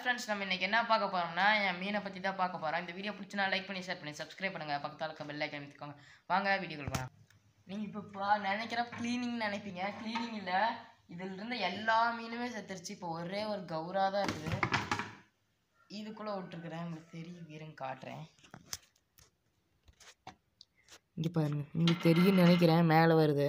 friends நம்ம இன்னைக்கு என்ன பார்க்க போறோம்னா என் மீனை பற்றி தான் பார்க்க போகிறோம் இந்த வீடியோ பிடிச்சினா லைக் பண்ணி ஷேர் பண்ணி சப்ஸ்கிரைப் பண்ணுங்க பக்கத்தால் இருக்க பெல் ஐக்கன் அமைத்துக்கோங்க வாங்க வீடியோக்குள்ள போகலாம் நீங்கள் இப்போ பா நினைக்கிற க்ளீனிங் நினைப்பீங்க க்ளீனிங் இல்லை இதில் இருந்த எல்லா மீனுமே செத்துருச்சு இப்போ ஒரே ஒரு கௌரா தான் இருக்குது இதுக்குள்ளே விட்டுருக்குறேன் உங்களுக்கு தெரியும் வீரங்க காட்டுறேன் இங்கே பாருங்க உங்களுக்கு தெரியும்னு நினைக்கிறேன் மேலே வருது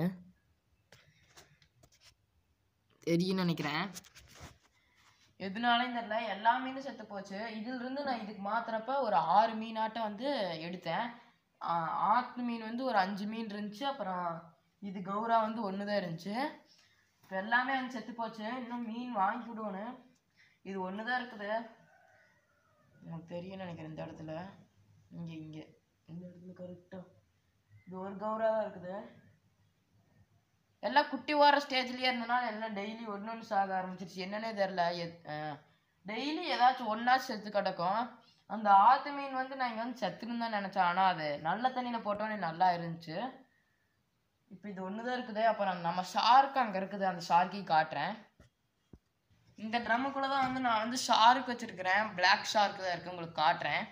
தெரியும்னு நினைக்கிறேன் எதுனாலும் தெரியல எல்லா மீனும் செத்து போச்சு இதுல இருந்து நான் இதுக்கு மாத்துறப்ப ஒரு ஆறு மீனாட்டம் வந்து எடுத்தேன் ஆ- ஆத்து மீன் வந்து ஒரு அஞ்சு மீன் இருந்துச்சு அப்புறம் இது கௌரா வந்து ஒன்று தான் இருந்துச்சு இப்போ எல்லாமே வந்து செத்து போச்சு இன்னும் மீன் வாங்கி விடுவோன்னு இது ஒன்று தான் இருக்குது உங்களுக்கு தெரியும்னு நினைக்கிறேன் இந்த இடத்துல இங்கே இங்கே இந்த இடத்துல கரெக்டாக இது ஒரு கௌரா தான் இருக்குது எல்லாம் குட்டி வார ஸ்டேஜ்லயே இருந்தனால எல்லாம் டெய்லி ஒன்று ஒன்று சாக ஆரம்பிச்சிருச்சு என்னன்னே தெரில டெய்லி ஏதாச்சும் ஒன்றா செத்து கிடக்கும் அந்த ஆத்து மீன் வந்து நான் இங்கே வந்து செத்துன்னு தான் நினச்சேன் ஆனால் அது நல்ல தண்ணியில் போட்டோன்னே நல்லா இருந்துச்சு இப்போ இது ஒன்று தான் இருக்குது அப்புறம் நம்ம ஷார்க் அங்கே இருக்குது அந்த ஷார்க்கையும் காட்டுறேன் இந்த ட்ரம்முக்குள்ளே தான் வந்து நான் வந்து ஷார்க் வச்சுருக்கிறேன் பிளாக் ஷார்க் தான் இருக்குது உங்களுக்கு காட்டுறேன்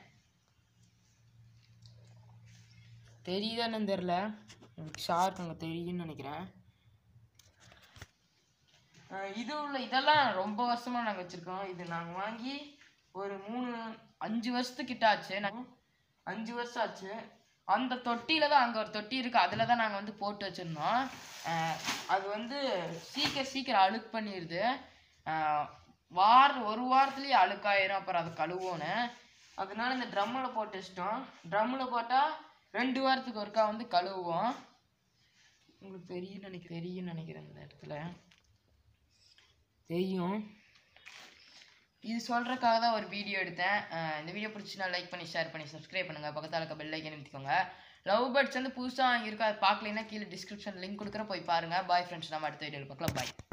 தெரியுதான்னு தெரில எனக்கு ஷார்க் அங்கே தெரியும்னு நினைக்கிறேன் அஹ் இது உள்ள இதெல்லாம் ரொம்ப வருஷமா நாங்கள் வச்சிருக்கோம் இது நாங்கள் வாங்கி ஒரு மூணு அஞ்சு வருஷத்துக்கிட்ட ஆச்சு நாங்க அஞ்சு வருஷம் ஆச்சு அந்த தொட்டியில தான் அங்கே ஒரு தொட்டி இருக்கு அதில் தான் நாங்கள் வந்து போட்டு வச்சிருந்தோம் அஹ் அது வந்து சீக்கிரம் சீக்கிரம் அழுக்கு பண்ணிடுது அஹ் வார ஒரு வாரத்துலேயே அழுக்காயிரும் அப்புறம் அது கழுவோன்னு அதனால இந்த ட்ரம்மில் போட்டு வச்சிட்டோம் ட்ரம்மில் போட்டால் ரெண்டு வாரத்துக்கு ஒருக்கா வந்து கழுவுவோம் உங்களுக்கு தெரியும் நினைக்க தெரியும்னு நினைக்கிறேன் இந்த இடத்துல தெரியும் இது சொல்கிறதுக்காக தான் ஒரு வீடியோ எடுத்தேன் அஹ் இந்த வீடியோ பிடிச்சினா லைக் பண்ணி ஷேர் பண்ணி சப்ஸ்கிரைப் பண்ணுங்கள் பக்கத்தால் இருக்க பெல் ஐக்கன் நிறுத்திக்கோங்க லவ் பேர்ட்ஸ் வந்து புதுசாக வாங்கியிருக்கோம் அதை பார்க்கலைன்னா கீழே டிஸ்கிரிப்ஷன் லிங்க் கொடுக்குறேன் போய் பாருங்கள் பாய் ஃப்ரெண்ட்ஸ் நம்ம அடுத்த வீடியோவில் பார்க்கலாம் பாய்